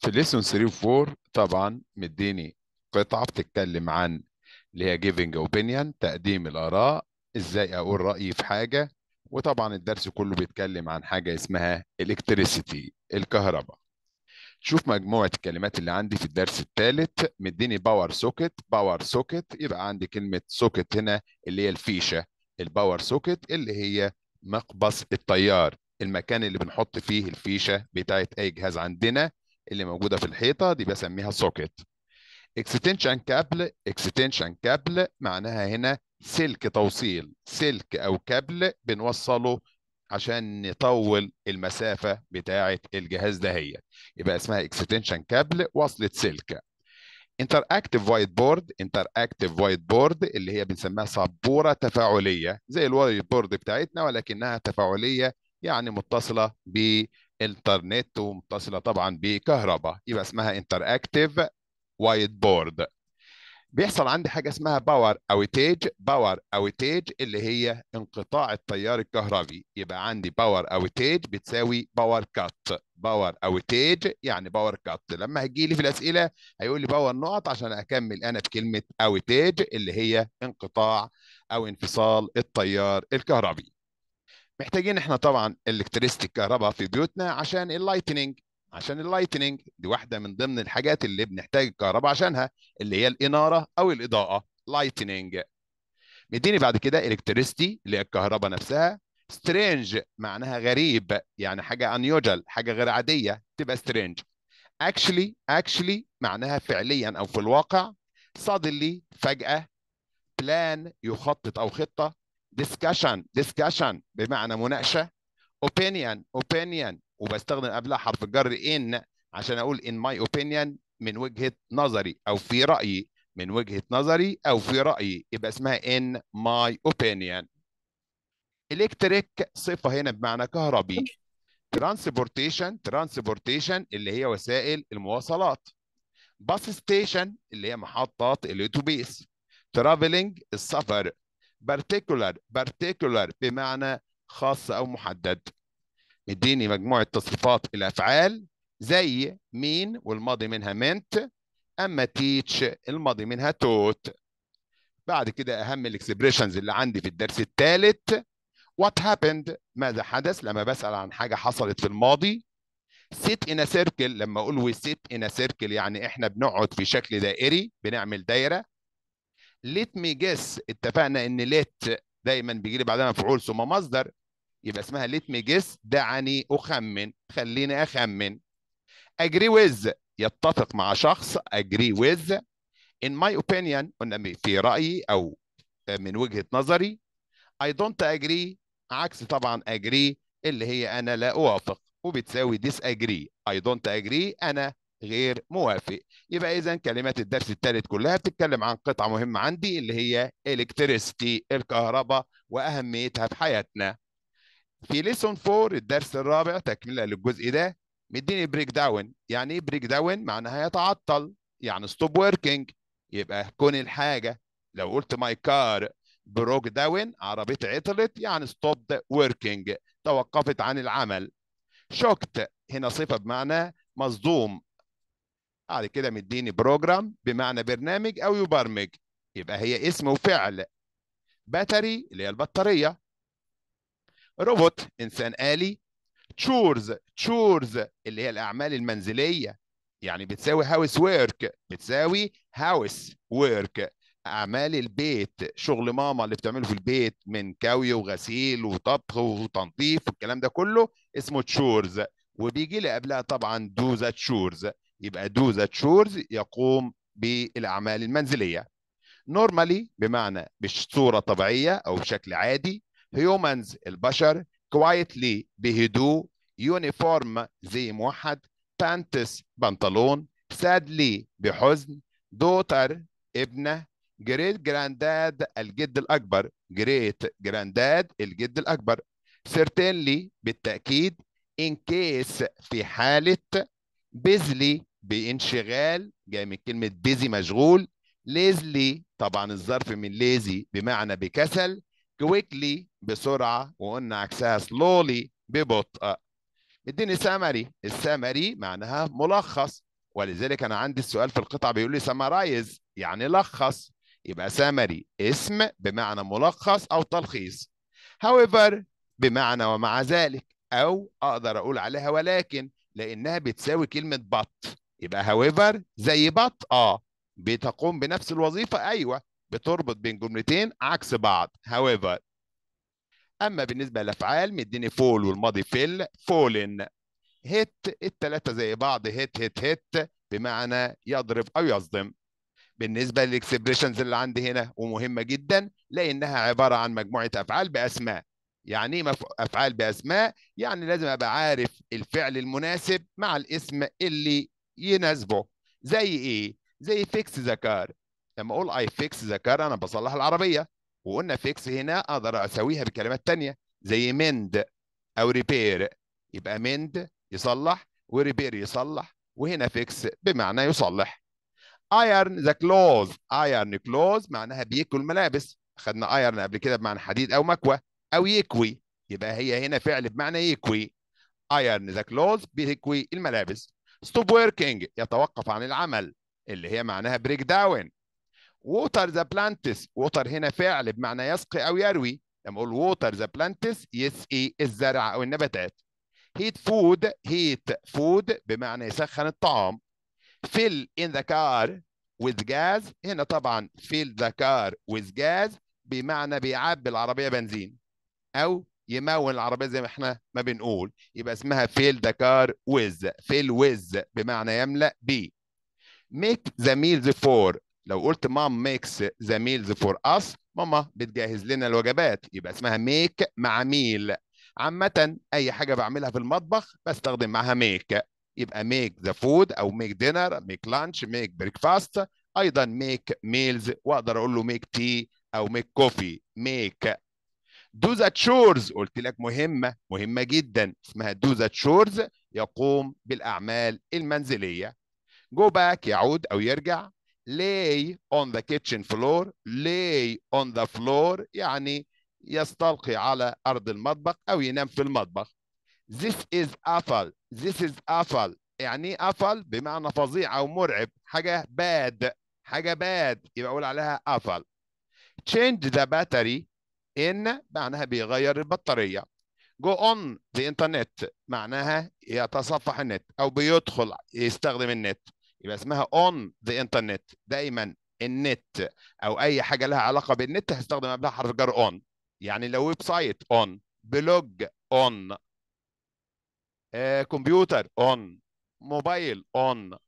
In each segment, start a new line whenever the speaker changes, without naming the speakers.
في ليسون 3 و 4 طبعا مديني قطعة بتتكلم عن اللي هي giving opinion تقديم الآراء ازاي اقول رأيي في حاجة وطبعا الدرس كله بيتكلم عن حاجة اسمها electricity الكهرباء شوف مجموعة الكلمات اللي عندي في الدرس الثالث مديني باور سوكت باور سوكت يبقى عندي كلمة سوكت هنا اللي هي الفيشة الباور سوكت اللي هي مقبس التيار المكان اللي بنحط فيه الفيشة بتاعت أي جهاز عندنا اللي موجودة في الحيطة دي بسميها سوكت اكستنشن كابل اكستنشن كابل معناها هنا سلك توصيل سلك او كابل بنوصله عشان نطول المسافة بتاعة الجهاز ده هي يبقى اسمها اكستنشن كابل وصلة سلك انتر اكتف وايت بورد انتر اكتف وايت بورد اللي هي بنسميها سبورة تفاعلية زي الوايت بورد بتاعتنا ولكنها تفاعلية يعني متصلة بالانترنت ومتصلة طبعا بكهرباء يبقى اسمها انتر اكتف وايت بورد بيحصل عندي حاجه اسمها باور اوتيج باور اوتيج اللي هي انقطاع التيار الكهربي يبقى عندي باور اوتيج بتساوي باور كات باور اوتيج يعني باور كات لما هيجي لي في الاسئله هيقول لي باور نقط عشان اكمل انا بكلمه اوتيج اللي هي انقطاع او انفصال التيار الكهربي محتاجين احنا طبعا الكتريستي الكهرباء في بيوتنا عشان اللايتنينج عشان اللايتنينج دي واحده من ضمن الحاجات اللي بنحتاج الكهرباء عشانها اللي هي الاناره او الاضاءه لايتنينج مديني بعد كده الكتريستي اللي هي الكهرباء نفسها سترينج معناها غريب يعني حاجه انيوجل حاجه غير عاديه تبقى سترينج اكشلي اكشلي معناها فعليا او في الواقع suddenly فجاه بلان يخطط او خطه discussion discussion بمعنى مناقشه opinion opinion وبستخدم قبلها حرف الجر ان عشان اقول in my opinion من وجهة نظري او في رأيي من وجهة نظري او في رأيي يبقى اسمها in my opinion electric صفة هنا بمعنى كهربي transportation transportation اللي هي وسائل المواصلات bus station اللي هي محطات الاتوبيس traveling السفر particular particular بمعنى خاص او محدد مديني مجموعة تصريفات الأفعال زي مين والماضي منها منت أما تيتش الماضي منها توت بعد كده أهم الإكسبريشنز اللي عندي في الدرس الثالث what happened ماذا حدث لما بسأل عن حاجة حصلت في الماضي sit in a circle لما أقول we sit in a circle يعني إحنا بنقعد في شكل دائري بنعمل دايرة let me guess اتفقنا إن let دايما بيجي لي بعدها مفعول ثم مصدر يبقى اسمها let me guess دعني أخمن خليني أخمن agree with يتفق مع شخص agree with in my opinion قلنا في رأيي أو من وجهة نظري I don't agree عكس طبعا agree اللي هي أنا لا أوافق وبتساوي disagree I don't agree أنا غير موافق يبقى إذا كلمات الدرس الثالث كلها بتتكلم عن قطعة مهمة عندي اللي هي electricity الكهرباء وأهميتها في حياتنا في ليسون 4 الدرس الرابع تكمله للجزء ده مديني بريك داون يعني ايه بريك داون معناها يتعطل يعني ستوب وركينج يبقى كون الحاجه لو قلت ماي كار بروك داون عربيتي عطلت يعني ستوب وركينج توقفت عن العمل شوكت هنا صفه بمعنى مصدوم بعد كده مديني بروجرام بمعنى برنامج او يبرمج يبقى هي اسم وفعل باتري اللي هي البطاريه روبوت انسان آلي تشورز تشورز اللي هي الاعمال المنزليه يعني بتساوي هاوس ويرك بتساوي هاوس ويرك اعمال البيت شغل ماما اللي بتعمله في البيت من كوي وغسيل وطبخ وتنظيف والكلام ده كله اسمه تشورز وبيجي لي قبلها طبعا دوزا تشورز يبقى دوزا تشورز يقوم بالاعمال المنزليه نورمالي بمعنى بصوره طبيعيه او بشكل عادي humans البشر quietly بهدوء يونيفورم زي موحد بانتس بنطلون sadly بحزن دوتر ابنه جريت جرانداد الجد الأكبر جريت جرانداد الجد الأكبر certainly بالتأكيد in case في حالة busy بانشغال جاي من كلمة busy مشغول lazily طبعا الظرف من lazy بمعنى بكسل quickly بسرعة وقلنا عكسها slowly ببطء اديني سامري السامري معناها ملخص ولذلك انا عندي السؤال في القطعه بيقول لي سمرايز يعني لخص يبقى سمري اسم بمعنى ملخص او تلخيص however بمعنى ومع ذلك او اقدر اقول عليها ولكن لانها بتساوي كلمه but يبقى however زي but اه بتقوم بنفس الوظيفه ايوه بتربط بين جملتين عكس بعض however اما بالنسبه للافعال مديني فول والماضي فيل فولن هيت الثلاثه زي بعض هيت هيت هيت بمعنى يضرب او يصدم بالنسبه للاكسبريشنز اللي عندي هنا ومهمه جدا لانها عباره عن مجموعه افعال باسماء يعني ايه مف... افعال باسماء يعني لازم ابقى عارف الفعل المناسب مع الاسم اللي يناسبه زي ايه زي فيكس ذا كار لما اقول اي فيكس ذا كار انا بصلح العربيه وقلنا فيكس هنا اقدر اسويها بكلمات تانية زي مند او ريبير يبقى مند يصلح وريبير يصلح وهنا فيكس بمعنى يصلح ايرن ذا كلوز ايرن كلوز معناها بيكوي الملابس خدنا ايرن قبل كده بمعنى حديد او مكوى او يكوي يبقى هي هنا فعل بمعنى يكوي ايرن ذا كلوز بيكوي الملابس ستوب وركينج يتوقف عن العمل اللي هي معناها بريك داون ووتر ذا بلانتس ووتر هنا فعل بمعنى يسقي او يروي لما اقول ووتر ذا بلانتس يسقي الزرع او النباتات هيت فود هيت فود بمعنى يسخن الطعام fill in the car with gas هنا طبعا fill the car with gas بمعنى بيعبي العربية بنزين أو يمون العربية زي ما احنا ما بنقول يبقى اسمها fill the car with fill with بمعنى يملأ ب make the meals for لو قلت مام makes the meals for us ماما بتجهز لنا الوجبات يبقى اسمها make مع ميل عامة أي حاجة بعملها في المطبخ بستخدم معاها make يبقى make the food او make dinner make lunch make breakfast ايضا make meals واقدر اقول له make tea او make coffee make do the chores قلت لك مهمة مهمة جدا اسمها do the chores يقوم بالاعمال المنزلية go back يعود او يرجع lay on the kitchen floor lay on the floor يعني يستلقي على ارض المطبخ او ينام في المطبخ This is awful. This is awful. يعني ايه awful بمعنى فظيع او مرعب حاجه bad حاجه bad يبقى اقول عليها awful. Change the battery in معناها بيغير البطاريه. Go on the internet معناها يتصفح النت او بيدخل يستخدم النت يبقى اسمها on the internet دايما النت او اي حاجه لها علاقه بالنت هستخدم قبلها حرف جر on يعني لو ويب سايت on بلوج on آه، كمبيوتر اون موبايل اون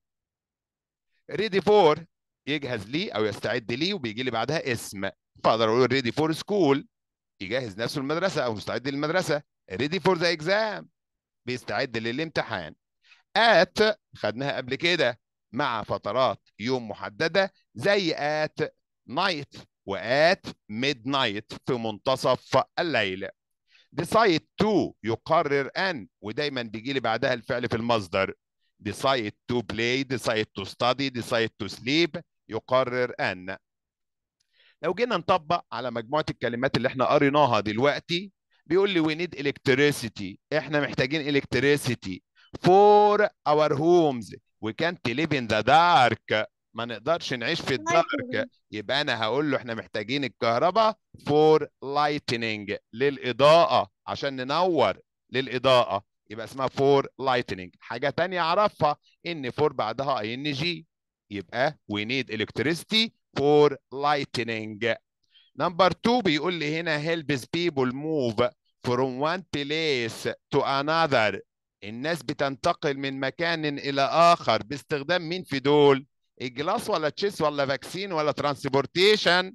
ريدي فور يجهز لي او يستعد لي وبيجي لي بعدها اسم فاقدر اقول ريدي فور سكول يجهز نفسه المدرسه او مستعد للمدرسه ريدي فور ذا اكزام بيستعد للامتحان ات خدناها قبل كده مع فترات يوم محدده زي ات نايت وات ميد نايت في منتصف الليل decide to يقرر أن ودايما بيجي لي بعدها الفعل في المصدر decide to play decide to study decide to sleep يقرر أن لو جينا نطبق على مجموعة الكلمات اللي احنا قريناها دلوقتي بيقول لي we need electricity احنا محتاجين electricity for our homes we can't live in the dark ما نقدرش نعيش في الدارك يبقى انا هقول له احنا محتاجين الكهرباء فور لايتنينج للاضاءه عشان ننور للاضاءه يبقى اسمها فور لايتنينج حاجه تانية اعرفها ان فور بعدها اي ان جي يبقى we need electricity for lightning نمبر 2 بيقول لي هنا helps people move from one place to another الناس بتنتقل من مكان الى اخر باستخدام مين في دول الجلاس ولا تشيس ولا فاكسين ولا ترانسبورتيشن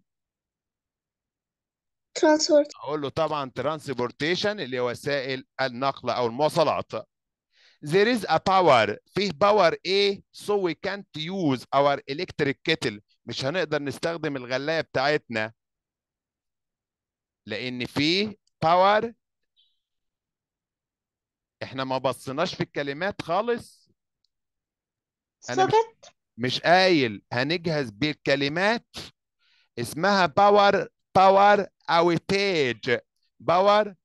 ترانسبورت
اقول له طبعا ترانسبورتيشن اللي هو وسائل النقل او المواصلات there is a power فيه باور ايه so we can't use our electric kettle مش هنقدر نستخدم الغلاية بتاعتنا لان فيه باور احنا ما بصيناش في الكلمات خالص أنا مش-
سوكت
مش قايل هنجهز بالكلمات اسمها باور باور اوتيج باور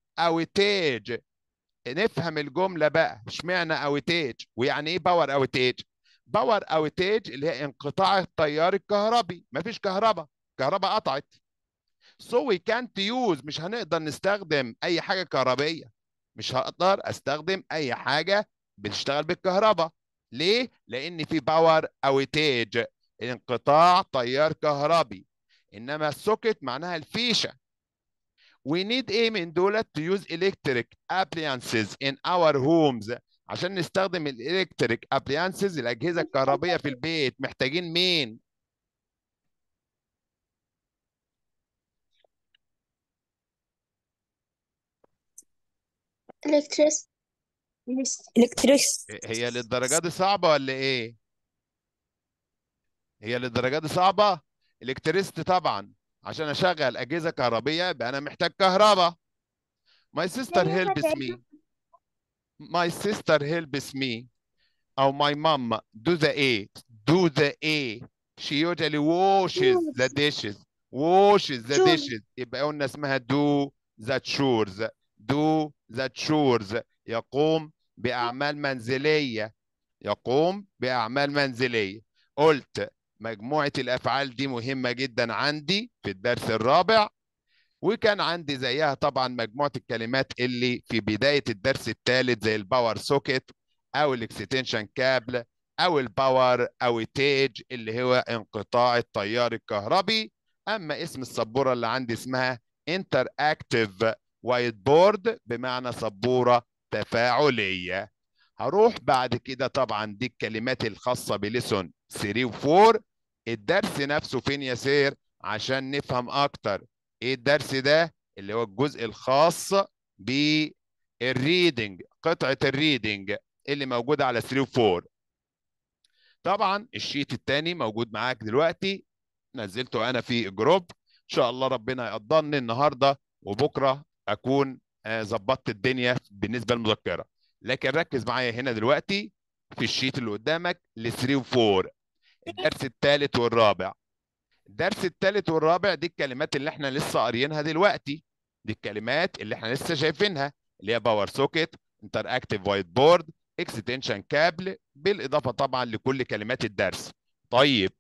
اوتيج نفهم الجمله بقى اشمعنى اوتيج ويعني ايه باور اوتيج باور اوتيج اللي هي انقطاع التيار الكهربي مفيش كهرباء كهرباء قطعت so we can't use مش هنقدر نستخدم اي حاجه كهربيه مش هقدر استخدم اي حاجه بتشتغل بالكهرباء ليه لان في باور اوتيج انقطاع تيار كهربي انما السوكت معناها الفيشه we need ايه من دولت to use electric appliances in our homes عشان نستخدم الالكتريك ابليانسز الاجهزه الكهربيه في البيت محتاجين مين
electricity
electricity
هي للدرجه دي صعبه ولا ايه هي للدرجه دي صعبه الكتريستي طبعا عشان اشغل اجهزه كهربيه يبقى انا محتاج كهرباء my sister helps me my sister helps me او my mom do the a do the a she usually washes the dishes washes the
Chores.
dishes يبقى قلنا اسمها do the chores do the chores يقوم بأعمال منزلية يقوم بأعمال منزلية قلت مجموعة الأفعال دي مهمة جدا عندي في الدرس الرابع وكان عندي زيها طبعا مجموعة الكلمات اللي في بداية الدرس الثالث زي الباور سوكت أو الاكستنشن كابل أو الباور أوتيج اللي هو انقطاع التيار الكهربي أما اسم السبورة اللي عندي اسمها انتر اكتيف وايت بورد بمعنى سبورة تفاعلية هروح بعد كده طبعا دي الكلمات الخاصة بليسون 3 و4 الدرس نفسه فين يا سير عشان نفهم أكتر ايه الدرس ده اللي هو الجزء الخاص بالريدنج قطعة الريدنج اللي موجودة على 3 و 4 طبعا الشيت الثاني موجود معاك دلوقتي نزلته انا في جروب ان شاء الله ربنا يقدرني النهارده وبكره اكون آه، ظبطت الدنيا بالنسبه للمذكره لكن ركز معايا هنا دلوقتي في الشيت اللي قدامك ل 3 و 4 الدرس الثالث والرابع الدرس الثالث والرابع دي الكلمات اللي احنا لسه قاريينها دلوقتي دي الكلمات اللي احنا لسه شايفينها اللي هي باور سوكيت انتر اكتيف وايت بورد اكستنشن كابل بالاضافه طبعا لكل كلمات الدرس طيب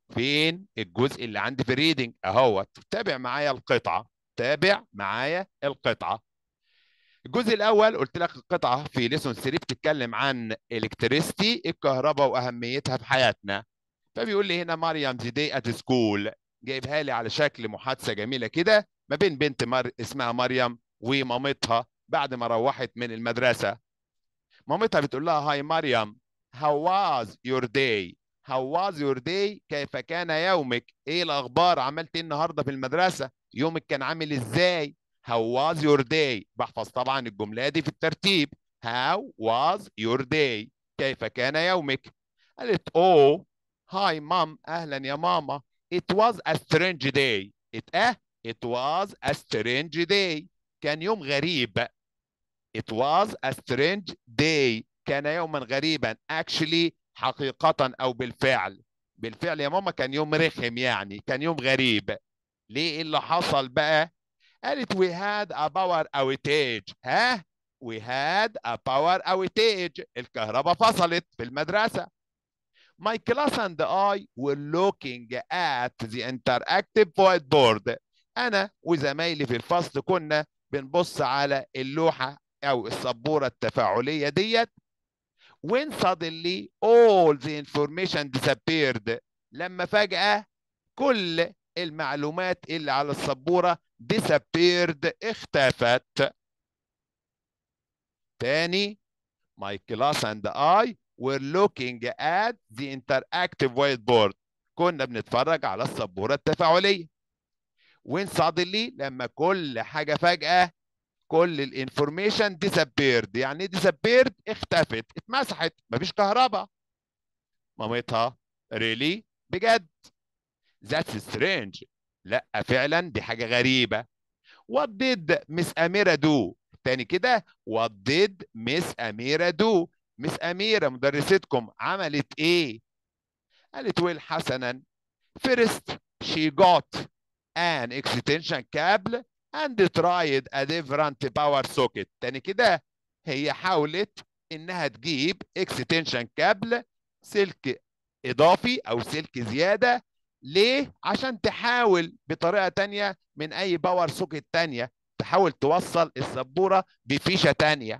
فين الجزء اللي عندي في الريدنج اهوت تابع معايا القطعه تابع معايا القطعه الجزء الاول قلت لك القطعه في ليسون 3 بتتكلم عن الكتريستي الكهرباء واهميتها في حياتنا فبيقول لي هنا مريم ذا داي ات سكول جايبها لي على شكل محادثه جميله كده ما بين بنت مر... اسمها مريم ومامتها بعد ما روحت من المدرسه مامتها بتقول لها هاي مريم how was your day how was your day كيف كان يومك ايه الاخبار عملت ايه النهارده في المدرسه يومك كان عامل ازاي how was your day بحفظ طبعا الجمله دي في الترتيب how was your day كيف كان يومك قالت اوه هاي مام اهلا يا ماما it was a strange day it اه it was a strange day كان يوم غريب it was a strange day كان يوما غريبا actually حقيقة أو بالفعل بالفعل يا ماما كان يوم رخم يعني كان يوم غريب ليه إيه اللي حصل بقى قالت we had a power outage ها we had a power outage الكهرباء فصلت في المدرسة My class and I were looking at the interactive whiteboard أنا وزمايلي في الفصل كنا بنبص على اللوحة أو السبورة التفاعلية ديت when suddenly all the information disappeared لما فجأة كل المعلومات اللي على السبورة disappeared اختفت تاني my class and I were looking at the interactive whiteboard كنا بنتفرج على السبورة التفاعلية when suddenly لما كل حاجة فجأة كل الانفورميشن disappeared يعني ايه disappeared اختفت اتمسحت مفيش كهرباء مامتها really بجد that's strange لا فعلا دي حاجة غريبة what did miss أميرة do تاني كده what did miss أميرة do مس أميرة مدرستكم عملت إيه؟ قالت ويل حسنا first she got an extension cable and tried a different power socket تاني كده هي حاولت إنها تجيب extension cable سلك اضافي او سلك زياده ليه عشان تحاول بطريقه تانية من اي باور سوكت تانية تحاول توصل السبوره بفيشه تانية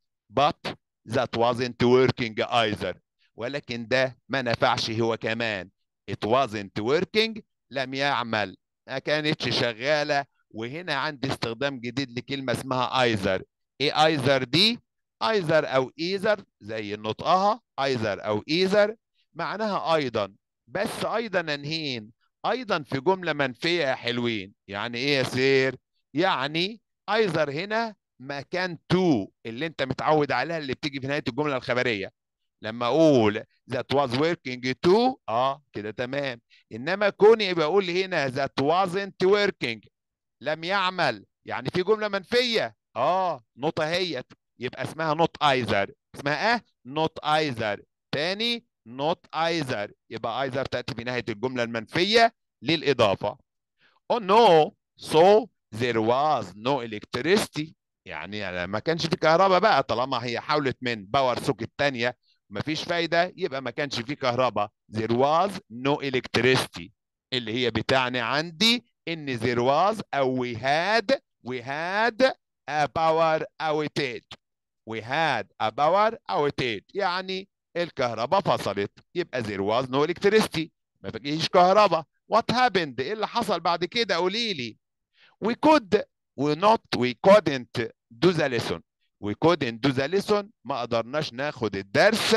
but that wasn't working either ولكن ده ما نفعش هو كمان it wasn't working لم يعمل ما كانتش شغاله وهنا عندي استخدام جديد لكلمه اسمها ايزر ايه ايزر دي ايزر او ايزر زي نطقها ايزر او ايزر معناها ايضا بس ايضا انهين ايضا في جمله منفيه يا حلوين يعني ايه يا سير يعني ايزر هنا مكان تو اللي انت متعود عليها اللي بتيجي في نهايه الجمله الخبريه لما اقول that was working to اه كده تمام انما كوني بقول هنا that wasn't working لم يعمل يعني في جمله منفيه اه نوت اهيت يبقى اسمها نوت ايزر اسمها ايه نوت ايزر تاني نوت ايزر يبقى ايزر تاتي في نهايه الجمله المنفيه للاضافه oh no so there was no electricity يعني ما كانش في كهرباء بقى طالما هي حاولت من باور سوكت تانية مفيش فايدة يبقى ما كانش في كهرباء there was no electricity اللي هي بتعني عندي ان there was او we had we had a power outage we had a power outage يعني الكهرباء فصلت يبقى there was no electricity ما فيش كهرباء what happened ايه اللي حصل بعد كده قولي لي we could we not we couldn't do the lesson we couldn't do the lesson ما قدرناش ناخد الدرس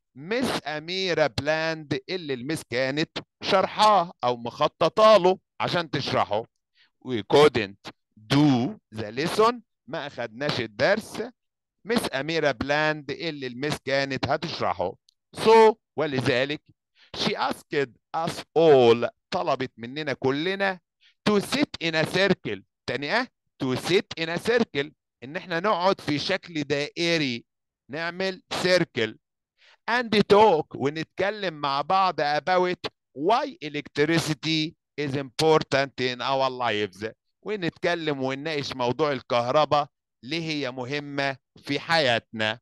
مس أميرة بلاند اللي المس كانت شرحاه أو مخططة له عشان تشرحه we couldn't do the lesson ما أخدناش الدرس مس أميرة بلاند اللي المس كانت هتشرحه so ولذلك she asked us all طلبت مننا كلنا to sit in a circle تاني اه to sit in a circle ان احنا نقعد في شكل دائري نعمل circle and talk ونتكلم مع بعض about why electricity is important in our lives ونتكلم ونناقش موضوع الكهرباء ليه هي مهمة في حياتنا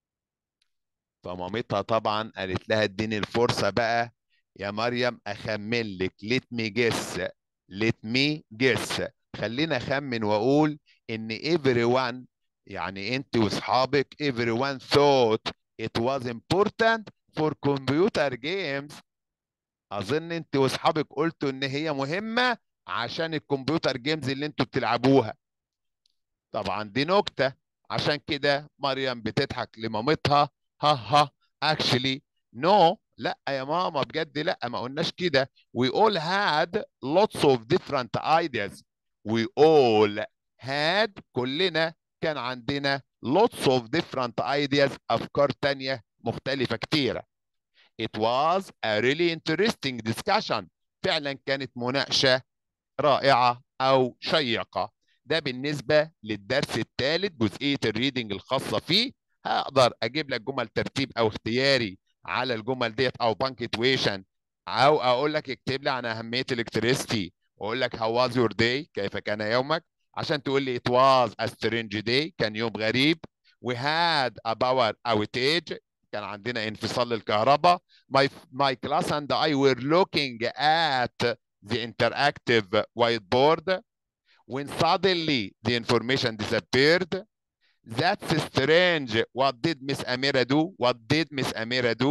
فمامتها طبعا قالت لها اديني الفرصة بقى يا مريم اخمن لك let me guess let me guess خلينا اخمن واقول ان everyone يعني انت واصحابك everyone thought it was important for computer games اظن انت واصحابك قلتوا ان هي مهمه عشان الكمبيوتر جيمز اللي انتوا بتلعبوها طبعا دي نكته عشان كده مريم بتضحك لمامتها ها ها actually no لا يا ماما بجد لا ما قلناش كده we all had lots of different ideas we all had كلنا كان عندنا lots of different ideas أفكار تانية مختلفة كتيرة it was a really interesting discussion فعلا كانت مناقشة رائعة أو شيقة ده بالنسبة للدرس الثالث جزئية الريدنج الخاصة فيه هقدر أجيب لك جمل ترتيب أو اختياري على الجمل ديت أو بانكتويشن أو أقول لك اكتب لي عن أهمية الإلكتريستي وأقول لك how was your day كيف كان يومك عشان تقول لي it was a strange day كان يوم غريب we had a power outage كان عندنا انفصال للكهرباء my my class and I were looking at the interactive whiteboard when suddenly the information disappeared that's strange what did Miss Amira do what did Miss Amira do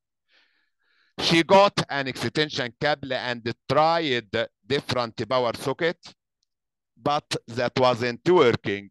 she got an extension cable and tried different power sockets but that wasn't working.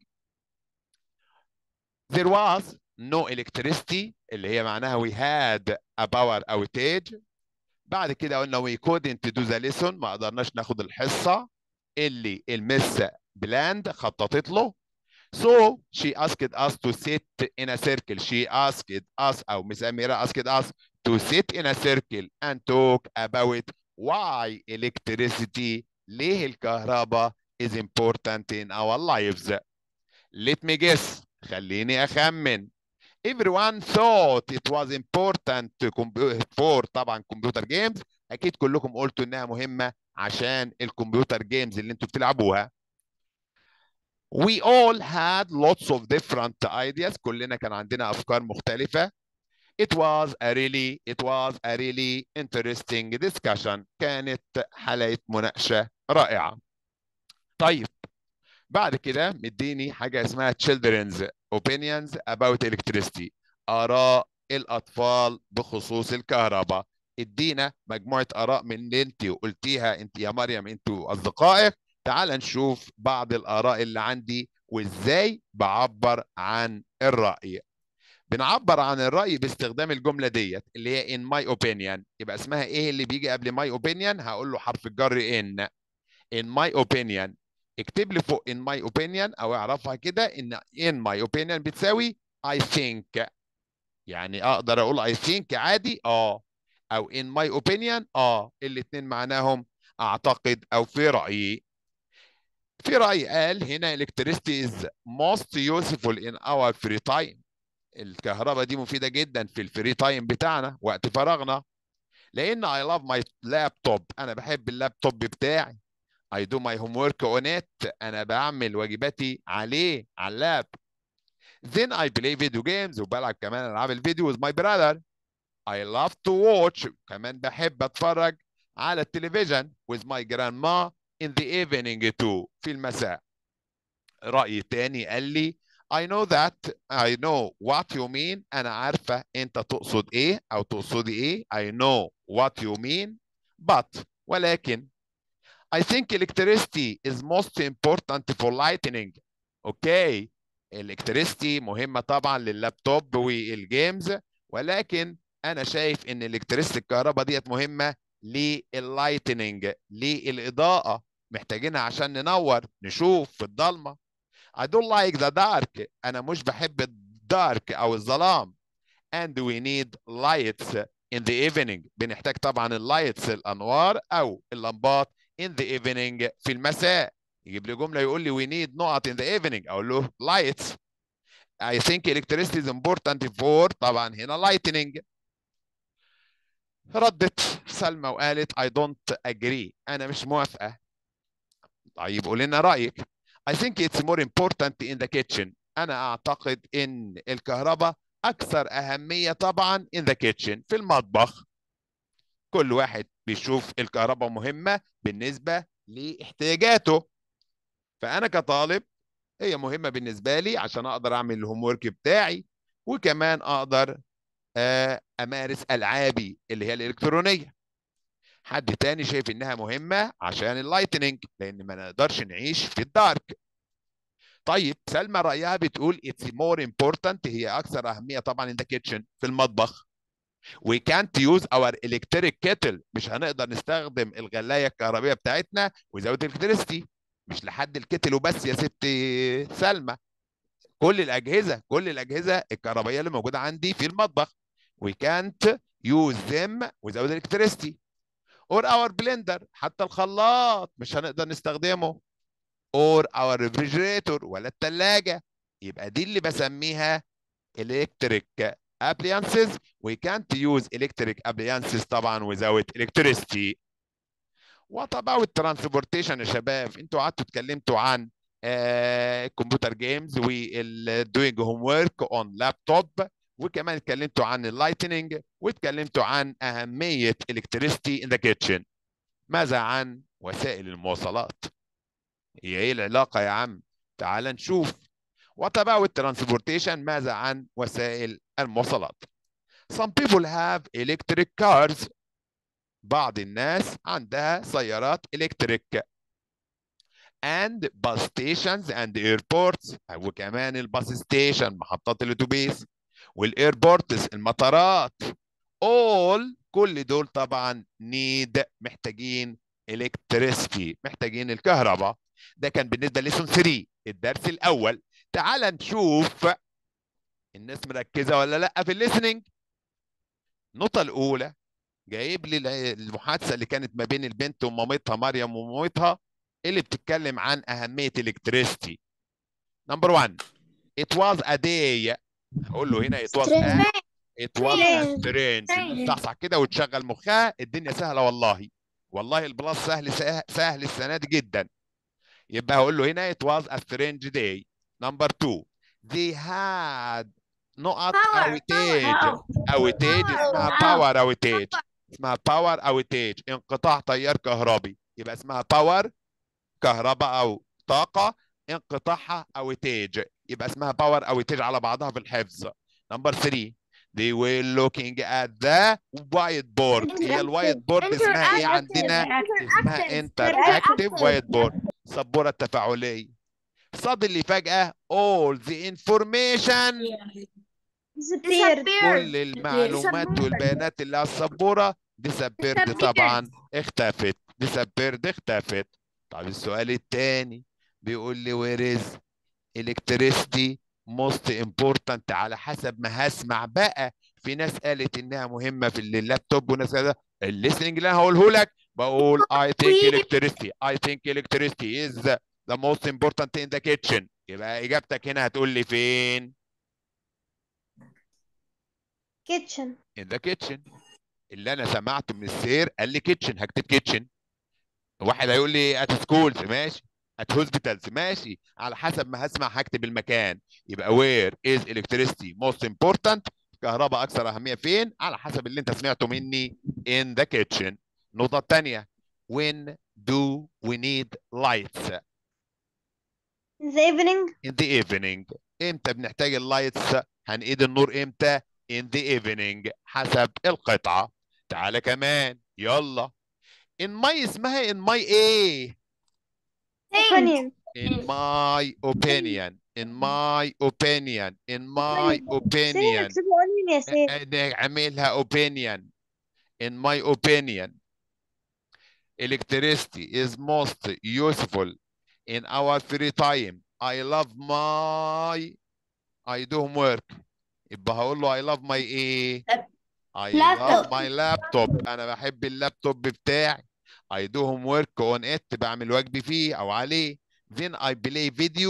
There was no electricity اللي هي معناها we had a power outage. بعد كده قلنا we couldn't do the lesson ما قدرناش ناخد الحصة اللي المس بلاند خططت له. So she asked us to sit in a circle. She asked us أو Miss أميرة asked us to sit in a circle and talk about why electricity ليه الكهرباء is important in our lives. Let me guess. خليني أخمن. Everyone thought it was important to for طبعا كمبيوتر جيمز. أكيد كلكم قلتوا إنها مهمة عشان الكمبيوتر جيمز اللي أنتوا بتلعبوها. We all had lots of different ideas. كلنا كان عندنا أفكار مختلفة. It was a really it was a really interesting discussion كانت حلقة مناقشة رائعة طيب بعد كده مديني حاجة اسمها children's opinions about electricity آراء الأطفال بخصوص الكهرباء ادينا مجموعة آراء من اللي انت قلتيها انت يا مريم انت وأصدقائك تعال نشوف بعض الآراء اللي عندي وازاي بعبر عن الرأي بنعبر عن الرأي باستخدام الجملة ديت اللي هي in my opinion يبقى اسمها ايه اللي بيجي قبل my opinion هقول له حرف الجر in in my opinion اكتب لي فوق in my opinion او اعرفها كده ان in my opinion بتساوي I think يعني اقدر اقول I think عادي اه او in my opinion اه الاتنين معناهم اعتقد او في رأيي في رأي قال هنا electricity is most useful in our free time الكهرباء دي مفيدة جدا في الفري تايم بتاعنا وقت فراغنا لأن I love my laptop أنا بحب اللابتوب بتاعي I do my homework on it أنا بعمل واجباتي عليه على اللاب Then I play video games وبلعب كمان ألعاب الفيديو with my brother I love to watch كمان بحب أتفرج على التلفزيون with my grandma in the evening too في المساء رأي تاني قال لي I know that I know what you mean أنا عارفة أنت تقصد إيه أو تقصدي إيه I know what you mean but ولكن I think electricity is most important for lightning أوكي electricity مهمة طبعا لللابتوب والجيمز ولكن أنا شايف إن electricity الكهرباء ديت مهمة لللايتنينج للإضاءة محتاجينها عشان ننور نشوف في الضلمة I don't like the dark أنا مش بحب الدارك أو الظلام and we need lights in the evening بنحتاج طبعا اللايتس الأنوار أو اللمبات in the evening في المساء يجيب لي جملة يقول لي we need نقط in the evening أقول له lights I think electricity is important for طبعا هنا lightning ردت سلمى وقالت I don't agree أنا مش موافقة طيب قول لنا رأيك I think it's more important in the kitchen أنا أعتقد إن الكهرباء أكثر أهمية طبعا in the kitchen في المطبخ كل واحد بيشوف الكهرباء مهمة بالنسبة لاحتياجاته فأنا كطالب هي مهمة بالنسبة لي عشان أقدر أعمل الهوم ورك بتاعي وكمان أقدر أمارس ألعابي اللي هي الإلكترونية حد تاني شايف انها مهمه عشان اللايتنينج لان ما نقدرش نعيش في الدارك طيب سلمى رايها بتقول اتس مور امبورتنت هي اكثر اهميه طبعا ان ذا كيتشن في المطبخ we can't use our electric kettle مش هنقدر نستخدم الغلايه الكهربائيه بتاعتنا without electricity مش لحد الكتل وبس يا ست سلمى كل الاجهزه كل الاجهزه الكهربائيه اللي موجوده عندي في المطبخ we can't use them without electricity or our blender حتى الخلاط مش هنقدر نستخدمه or our refrigerator ولا الثلاجة يبقى دي اللي بسميها electric appliances we can't use electric appliances طبعا without electricity what about transportation يا شباب انتوا قعدتوا اتكلمتوا عن الكمبيوتر جيمز والدوينج هوم ورك اون لابتوب وكمان اتكلمتوا عن اللايتنينج واتكلمتوا عن أهمية electricity in the kitchen ماذا عن وسائل المواصلات هي ايه العلاقة يا عم تعال نشوف What about transportation ماذا عن وسائل المواصلات Some people have electric cars بعض الناس عندها سيارات electric and bus stations and airports وكمان الباص ستيشن محطات الاتوبيس والايربورتس المطارات all كل دول طبعا need محتاجين electricity محتاجين الكهرباء ده كان بالنسبه لسون 3 الدرس الاول تعال نشوف الناس مركزه ولا لا في الليسننج النقطه الاولى جايب لي المحادثه اللي كانت ما بين البنت ومامتها مريم ومامتها اللي بتتكلم عن اهميه الالكتريستي نمبر 1 it was a day اقول له هنا it was a it was a strange تصحصح كده وتشغل مخها الدنيا سهله والله والله البلاس سهل سهل السنه دي جدا يبقى هقول له هنا it was a strange day number two they had نقط
Power,
اوتيج
power.
اوتيج
Power.
اسمها
Power.
باور اوتيج اسمها باور اوتيج انقطاع تيار كهربي يبقى اسمها باور كهرباء او طاقه انقطاعها اوتيج يبقى اسمها باور اوتيج على بعضها في الحفظ نمبر 3 they were looking at the whiteboard هي الوايت بورد اسمها ايه عندنا اسمها interactive whiteboard سبوره تفاعليه صاد اللي فجاه all the information
disappeared
كل المعلومات
disappeared.
والبيانات اللي على السبوره disappeared
disappeared.
طبعا اختفت disappeared اختفت طب السؤال الثاني بيقول لي where is electricity most important على حسب ما هسمع بقى في ناس قالت انها مهمه في اللابتوب وناس قالت الليسننج اللي انا هقوله لك بقول I think
We-
electricity I think electricity is the most important in the kitchen يبقى اجابتك هنا هتقول لي فين
kitchen
in the kitchen اللي انا سمعته من السير قال لي kitchen هكتب kitchen واحد هيقول لي at schools ماشي at hospitals ماشي على حسب ما هسمع هكتب المكان يبقى where is electricity most important كهرباء اكثر اهميه فين على حسب اللي انت سمعته مني in the kitchen النقطه الثانيه when do we need lights
in the evening
in the evening امتى بنحتاج اللايتس هنقيد النور امتى in the evening حسب القطعة تعالى كمان يلا in my اسمها in my ايه
opinion
in my opinion in my opinion in my
سيف
opinion
اكتبوا onion يا سيف
نعملها opinion in my opinion electricity is most useful in our free time I love my I do homework يبقى هقول له I love my ايه I love
Laptop.
my laptop انا بحب اللابتوب بتاعي I do homework on it بعمل واجبي فيه او عليه then I play video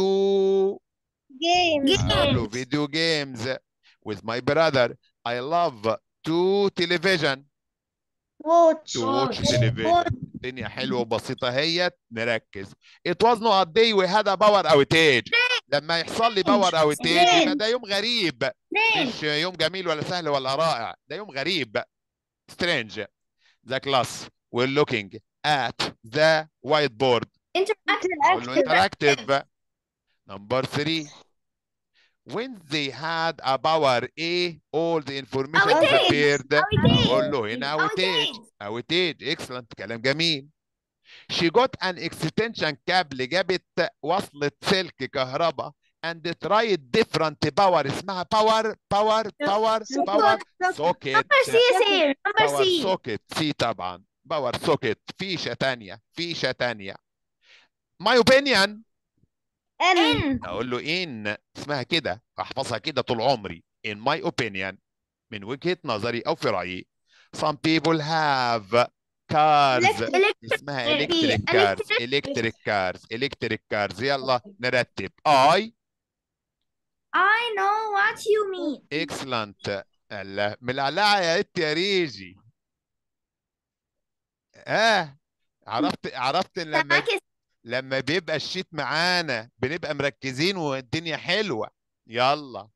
games
هقول له video games with my brother I love to television
watch
to watch
Watch.
television الدنيا حلوه وبسيطه هيت نركز it was not a day we had a power outage لما يحصل لي باور outage يبقى ده يوم غريب مش يوم جميل ولا سهل ولا رائع ده يوم غريب strange the class we're looking at the whiteboard اقول له
interactive
interactive number three when they had a power A all the information
Outage.
disappeared
Outage.
اقول له هنا outage outage excellent كلام جميل she got an extension cable جابت وصلة سلك كهرباء and tried different power اسمها power power power power socket
Number C is here. Number
باور
C.
سوكت سي طبعا باور سوكت فيشه تانية فيشه تانية ماي اوبينيون
N
N.
اقول له ان اسمها كده احفظها كده طول عمري in my opinion من وجهة نظري او في رايي some people have cars
Electric.
اسمها
Electric.
electric cars electric cars electric cars يلا نرتب I
I know what you mean.
excellent الله ملعلعة يا انت يا ريجي اه عرفت عرفت إن لما
سماك
لما بيبقى الشيت معانا بنبقى مركزين والدنيا حلوة يلا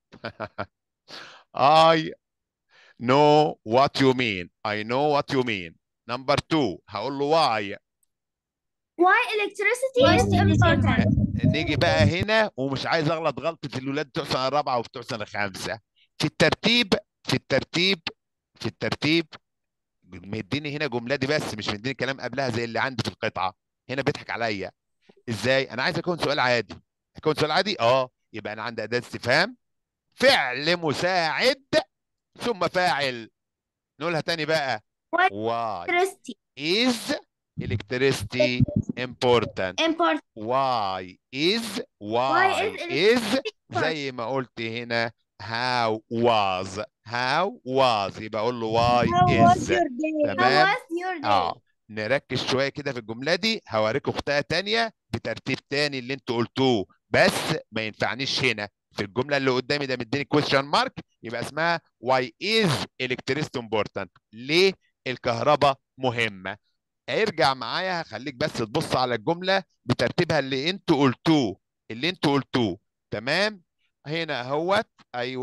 I know what you mean I know what you mean number two هقول له why
Why electricity is important?
نيجي بقى هنا ومش عايز اغلط غلطة الولاد بتوع سنة رابعة وبتوع سنة خامسة في الترتيب في الترتيب في الترتيب مديني هنا جملة دي بس مش مديني كلام قبلها زي اللي عندي في القطعة هنا بيضحك عليا ازاي انا عايز اكون سؤال عادي اكون سؤال عادي اه يبقى انا عندي اداة استفهام فعل مساعد ثم فاعل نقولها تاني بقى
What
why
electricity
is electricity important
important?
why is why
Why is
is زي ما قلت هنا how was how was يبقى اقول له why
How was
is
your day?
How
تمام
was your day?
اه نركز شويه كده في الجمله دي هوريكم اختها تانية بترتيب تاني اللي انتوا قلتوه بس ما ينفعنيش هنا في الجمله اللي قدامي ده مديني كويشن مارك يبقى اسمها why is electricity important ليه الكهرباء مهمه ارجع معايا هخليك بس تبص على الجمله بترتيبها اللي انتوا قلتوه اللي انتوا قلتوه تمام هنا اهوت ايوه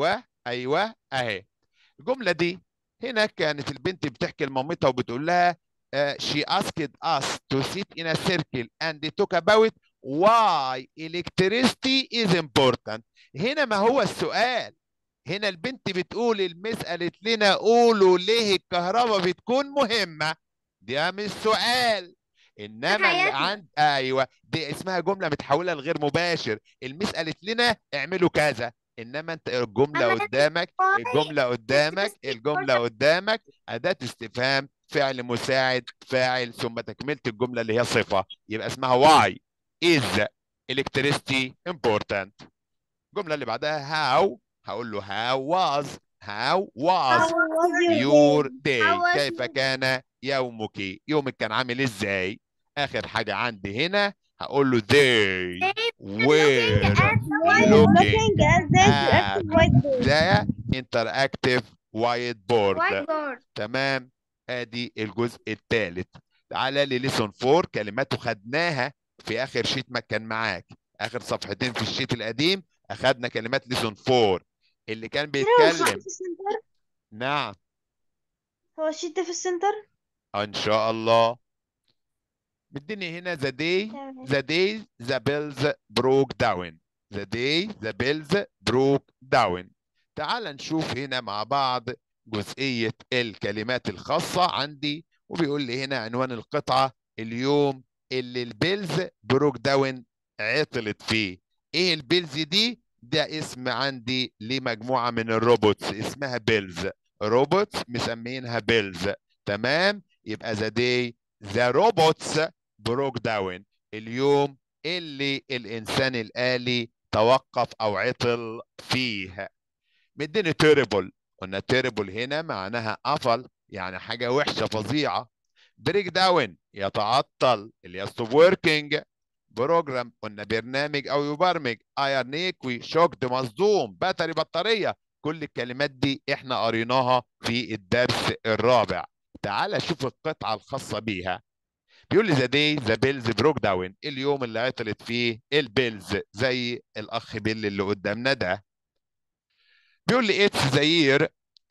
ايوه اهي الجمله دي هنا كانت البنت بتحكي لمامتها وبتقول لها آه، she asked us to sit in a circle and talk about why electricity is important هنا ما هو السؤال هنا البنت بتقول المس قالت لنا قولوا ليه الكهرباء بتكون مهمة ده مش سؤال انما اللي
حياتنا.
عند ايوه دي اسمها جمله متحوله لغير مباشر المس قالت لنا اعملوا كذا انما انت الجمله
أما
قدامك
why
الجمله قدامك
electricity
الجمله قدامك اداه استفهام فعل مساعد فاعل ثم تكمله الجمله اللي هي صفه يبقى اسمها why is electricity important الجمله اللي بعدها how هقول له how was how was
How was
your
your
day
How was
كيف
your-
كان يومك يومك كان عامل ازاي اخر حاجه عندي هنا هقول له they were
Why
looking
looking at the
at
interactive whiteboard?
the interactive whiteboard
whiteboard
تمام ادي الجزء الثالث تعالى لي ليسون 4 كلماته خدناها في اخر شيت ما كان معاك اخر صفحتين في الشيت القديم اخدنا كلمات ليسون 4 اللي كان
هو
بيتكلم
الشيت في السنتر
نعم
هو الشيت ده في السنتر
ان شاء الله مديني هنا the day
تمام
the day the bills broke down the day the bills broke down تعال نشوف هنا مع بعض جزئية الكلمات الخاصة عندي وبيقول لي هنا عنوان القطعة اليوم اللي البيلز بروك داون عطلت فيه ايه البيلز دي ده اسم عندي لمجموعة من الروبوتس اسمها بيلز روبوتس مسمينها بيلز تمام يبقى ذا داي ذا روبوتس بروك داون اليوم اللي الانسان الالي توقف او عطل فيه مديني تيربل قلنا تيربل هنا معناها قفل يعني حاجه وحشه فظيعه بريك داون يتعطل اللي هي ستوب وركينج بروجرام قلنا برنامج او يبرمج ايرن يكوي شوكد مصدوم باتري بطاريه كل الكلمات دي احنا قريناها في الدرس الرابع تعال شوف القطعه الخاصه بيها بيقول لي ذا داي ذا بيلز بروك داون اليوم اللي عطلت فيه البيلز زي الاخ بيل اللي قدامنا ده بيقول لي اتس ذا يير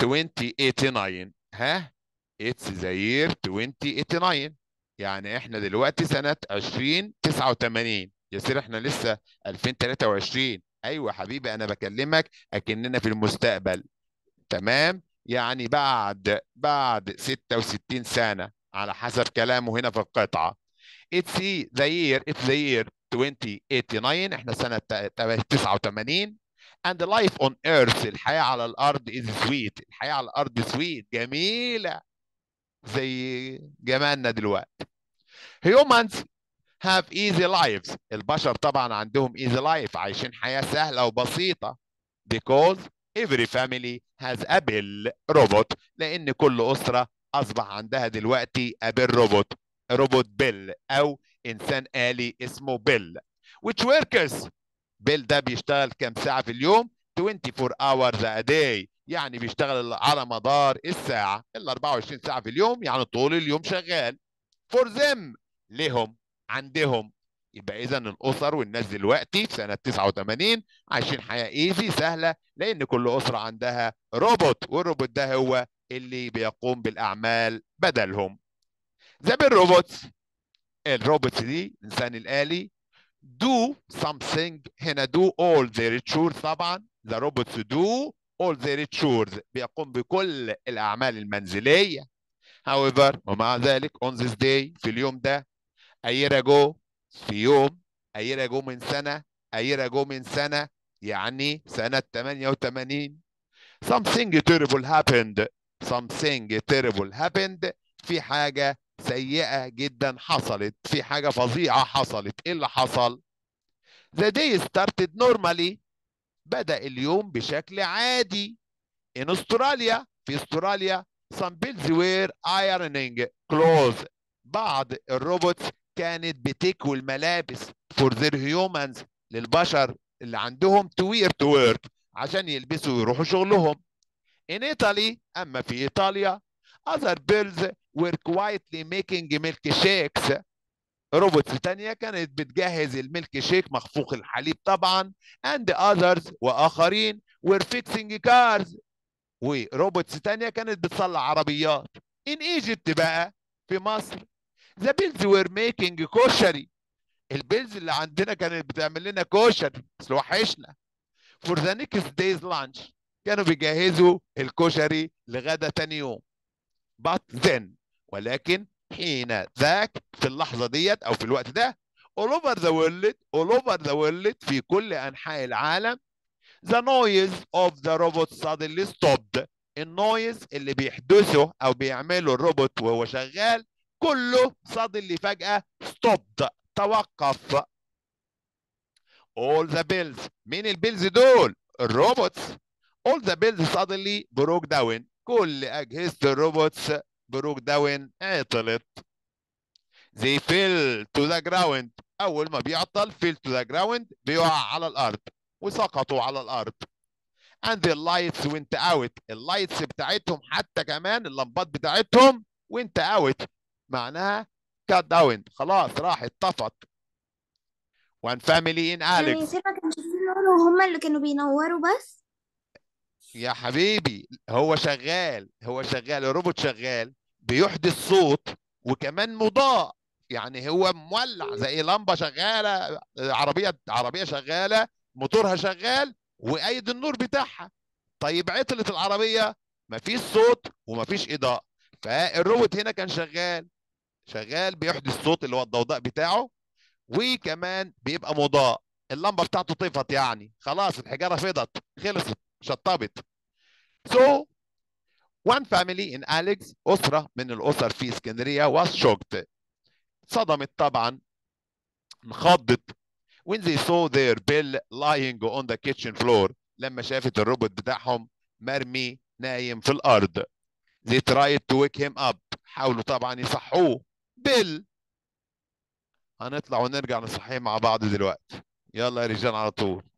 2089 ها اتس ذا يير 2089 يعني احنا دلوقتي سنة 2089 يصير احنا لسه 2023 ايوه حبيبي انا بكلمك اكننا في المستقبل تمام يعني بعد بعد 66 سنة على حسب كلامه هنا في القطعة اتس ذا يير اتس ذا يير 2089 احنا سنة 89 and life on earth الحياة على الأرض is sweet الحياة على الأرض sweet جميلة زي جمالنا دلوقتي humans have easy lives البشر طبعا عندهم easy life عايشين حياة سهلة وبسيطة because every family has a bill robot لأن كل أسرة أصبح عندها دلوقتي a bill روبوت روبوت بيل أو إنسان آلي اسمه بيل which workers بيل ده بيشتغل كام ساعة في اليوم 24 hours a day يعني بيشتغل على مدار الساعة ال 24 ساعة في اليوم يعني طول اليوم شغال for them لهم عندهم يبقى اذا الاسر والناس دلوقتي في سنه 89 عايشين حياه ايزي سهله لان كل اسره عندها روبوت والروبوت ده هو اللي بيقوم بالاعمال بدلهم زي بالروبوتس الروبوتس دي الانسان الالي do something هنا do all their chores طبعا the robots do all their chores بيقوم بكل الأعمال المنزلية however ومع ذلك on this day في اليوم ده a year ago في يوم a year ago من سنة a year ago من سنة يعني سنة 88 something terrible happened something terrible happened في حاجة سيئة جدا حصلت في حاجة فظيعة حصلت ايه اللي حصل The day started normally بدأ اليوم بشكل عادي in استراليا في استراليا some bills were ironing clothes بعض الروبوتس كانت بتكوي الملابس for their humans للبشر اللي عندهم to wear to work عشان يلبسوا ويروحوا شغلهم in Italy أما في إيطاليا other bills were quietly making milk shakes روبوتس تانية كانت بتجهز الميلك شيك مخفوق الحليب طبعا and others وآخرين were fixing cars وروبوتس تانية كانت بتصلح عربيات in Egypt بقى في مصر the bills were making كشري البيلز اللي عندنا كانت بتعمل لنا كشري بس وحشنا for the next day's lunch كانوا بيجهزوا الكشري لغدا تاني يوم but then ولكن حين ذاك في اللحظة ديت أو في الوقت ده all over the world all over the world في كل أنحاء العالم the noise of the robot suddenly stopped النويز اللي بيحدثه أو بيعمله الروبوت وهو شغال كله suddenly فجأة stopped توقف all the bills مين البيلز دول الروبوتس all the bills suddenly broke down كل أجهزة الروبوتس broke down عطلت they fell to the ground أول ما بيعطل fell to the ground بيقع على الأرض وسقطوا على الأرض and the lights went out اللايتس بتاعتهم حتى كمان اللمبات بتاعتهم went out معناها cut down خلاص راحت طفت one family in
يعني
Alex
يصير ما كانش فيه نور وهما اللي كانوا بينوروا بس
يا حبيبي هو شغال هو شغال الروبوت شغال بيحدث صوت وكمان مضاء يعني هو مولع زي لمبه شغاله عربيه عربيه شغاله موتورها شغال وايد النور بتاعها طيب عطلت العربيه مفيش صوت ومفيش اضاءه فالروبوت هنا كان شغال شغال بيحدث صوت اللي هو الضوضاء بتاعه وكمان بيبقى مضاء اللمبه بتاعته طفت يعني خلاص الحجاره فضت خلصت شطبت So one family in Alex أسرة من الأسر في اسكندرية was shocked صدمت طبعا انخضت when they saw their bill lying on the kitchen floor لما شافت الروبوت بتاعهم مرمي نايم في الأرض they tried to wake him up حاولوا طبعا يصحوه بيل هنطلع ونرجع نصحيه مع بعض دلوقتي يلا يا رجال على طول